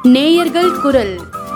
நேயர்கள் குரல்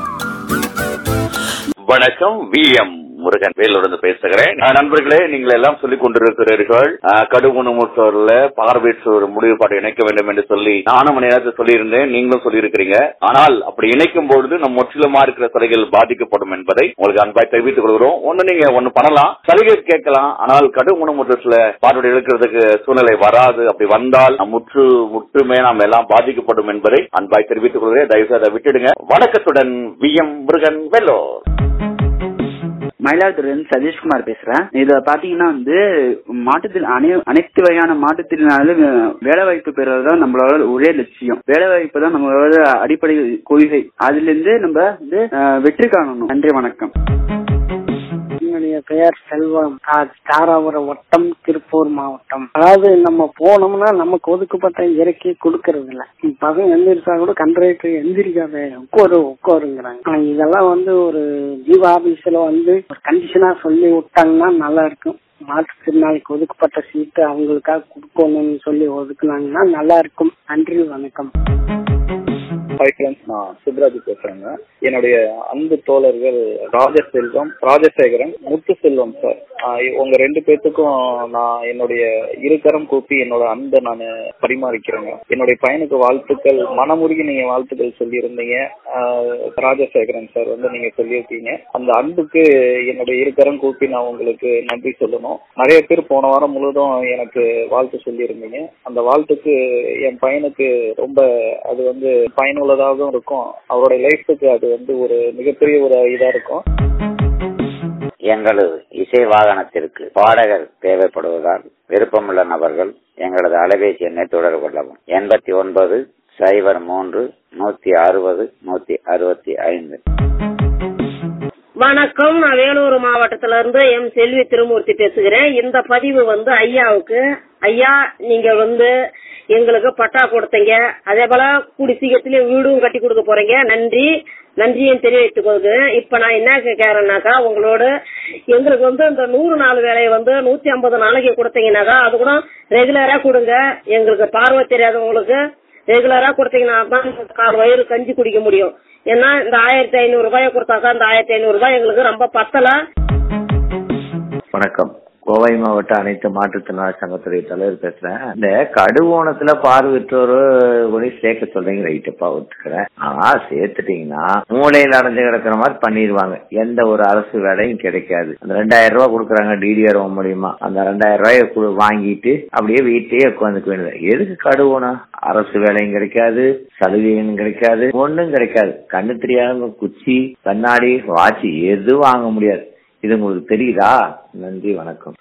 வணக்கம் வி எம் முருகன் வேலூர்ந்து பேசுகிறேன் அஹ் நண்பர்களே நீங்கள் எல்லாம் சொல்லிக் கொண்டிருக்கிறீர்கள் அஹ் கடுகுணமுற்றோர்ல பார்வையற்றோர் முடிவு பாட்டு இணைக்க வேண்டும் என்று சொல்லி நானும் மணி நேரத்தில் சொல்லியிருந்தேன் நீங்களும் சொல்லியிருக்கிறீங்க ஆனால் அப்படி இணைக்கும் பொழுது நம் முற்றிலுமா இருக்கிற சலுகைகள் பாதிக்கப்படும் என்பதை உங்களுக்கு அன்பாய் தெரிவித்துக் கொள்கிறோம் ஒண்ணு நீங்க ஒண்ணு பண்ணலாம் சலுகை கேட்கலாம் ஆனால் கடுகுணமுற்றத்துல பார்வை இழக்கிறதுக்கு சூழ்நிலை வராது அப்படி வந்தால் நம் முற்று முற்றுமே நாம் எல்லாம் பாதிக்கப்படும் என்பதை அன்பாய் தெரிவித்துக் கொள்கிறேன் தயவு செய்து அதை விட்டுடுங்க வணக்கத்துடன் வி எம் முருகன் வெல்லோர் மயிலாடுதுறையிலிருந்து சதீஷ்குமார் பேசுறேன் இதுல பாத்தீங்கன்னா வந்து மாட்டுத்தில் அனை- அனைத்து வகையான மாற்றுத்திறனாலும் வேலை வாய்ப்பு பெறுவதுதான் நம்மளோட ஒரே லட்சியம் வேலை வாய்ப்பு தான் நம்மளோட அடிப்படை கொள்கை அதுல இருந்து நம்ம வந்து அஹ், வெற்றி காணணும் நன்றி வணக்கம் என்னுடைய பெயர் செல்வம் ராஜ் தாராபுரம் வட்டம் திருப்பூர் மாவட்டம் அதாவது நம்ம போனோம்னா நமக்கு ஒதுக்கப்பட்ட இயற்கை கொடுக்கறது இல்ல பசங்க எந்திரிச்சா கூட கண்ட்ரேக்டர் எந்திரிக்காத உட்காரு உட்காருங்கிறாங்க ஆனா, இதெல்லாம் வந்து ஒரு ஜீவ ஆபீஸ்ல வந்து ஒரு கண்டிஷனா சொல்லி விட்டாங்கன்னா நல்லா இருக்கும் மாற்றுத்திறனாளிக்கு ஒதுக்கப்பட்ட சீட்டு அவங்களுக்காக கொடுக்கணும்னு சொல்லி ஒதுக்குனாங்கன்னா நல்லா இருக்கும் நன்றி வணக்கம் ஹாய் ஃப்ரெண்ட்ஸ் நான் சுப்ராஜ் பேசுறேங்க என்னுடைய அன்பு தோழர்கள் ராஜசெல்வம் ராஜசேகரன் முத்துசெல்வம் சார் ஆஹ் உங்க ரெண்டு பேர்த்துக்கும் நான் என்னுடைய இருகரம் கூப்பி என்னோட அன்பை நான் பரிமாறிக்கிறேங்க என்னுடைய பையனுக்கு வாழ்த்துக்கள் மனமுருகி நீங்க வாழ்த்துக்கள் சொல்லியிருந்தீங்க ஆஹ் ராஜசேகரன் சார் வந்து நீங்க சொல்லியிருக்கீங்க அந்த அன்புக்கு என்னுடைய இருகரம் கூப்பி நான் உங்களுக்கு நன்றி சொல்லணும் நிறைய பேர் போன வாரம் முழுவதும் எனக்கு வாழ்த்து சொல்லியிருந்தீங்க அந்த வாழ்த்துக்கு என் பையனுக்கு ரொம்ப அது வந்து பயனுள்ளதாகவும் இருக்கும் அவருடைய லைஃபுக்கு அது வந்து ஒரு மிகப்பெரிய ஒரு இதா இருக்கும் எங்களது இசை வாகனத்திற்கு பாடகர் தேவைப்படுவதால் விருப்பமுள்ள நபர்கள் எங்களது அலைபேசி எண்ணை தொடர்பு கொள்ளவும் எண்பத்தி ஒன்பது சைபர் மூன்று நூத்தி அறுபது நூத்தி அறுபத்தி ஐந்து வணக்கம் நான் வேலூர் மாவட்டத்துல இருந்து எம் செல்வி திருமூர்த்தி பேசுகிறேன் இந்த பதிவு வந்து ஐயாவுக்கு ஐயா நீங்க வந்து எங்களுக்கு பட்டா கொடுத்தீங்க அதே போல கூடி சீக்கிரத்திலே வீடும் கட்டி கொடுக்க போறீங்க நன்றி நன்றியும் தெரிவித்துக் கொள்கிறேன் இப்ப நான் என்ன கேட்கறேன்னாக்கா உங்களோட எங்களுக்கு வந்து இந்த நூறு நாள் வேலையை வந்து நூத்தி ஐம்பது நாளைக்கு கொடுத்தீங்கன்னாக்கா அது கூட ரெகுலரா கொடுங்க எங்களுக்கு பார்வை தெரியாதவங்களுக்கு ரெகுலரா கொடுத்தீங்கன்னா தான் கால் வயிறு கஞ்சி குடிக்க முடியும் ஏன்னா இந்த ஆயிரத்தி ஐநூறு ரூபாயை கொடுத்தாக்கா இந்த ஆயிரத்தி ஐநூறு ரூபாய் எங்களுக்கு ரொம்ப பத்தல வணக்கம் கோவை மாவட்ட அனைத்து மாற்றுத்திறனாளி சங்கத்துடைய தலைவர் பேசுறேன் இந்த கடுவோணத்துல பார்வையற்றோர் கூட சேர்க்க சொல்றீங்க ரைட்டுப்பா ஒத்துக்கிறேன் ஆனா சேர்த்துட்டீங்கன்னா மூளையில அடைஞ்சு கிடக்குற மாதிரி பண்ணிடுவாங்க எந்த ஒரு அரசு வேலையும் கிடைக்காது அந்த ரெண்டாயிரம் ரூபாய் கொடுக்குறாங்க டிடிஆர் மூலியமா அந்த ரெண்டாயிரம் ரூபாய கு- வாங்கிட்டு அப்படியே வீட்லயே உட்காந்துக்க வேண்டியது எதுக்கு கடுவோனா அரசு வேலையும் கிடைக்காது சலுகையும் கிடைக்காது ஒண்ணும் கிடைக்காது கண்ணு தெரியாதவங்க குச்சி கண்ணாடி வாட்சி எதுவும் வாங்க முடியாது இது உங்களுக்கு தெரியுதா நன்றி வணக்கம்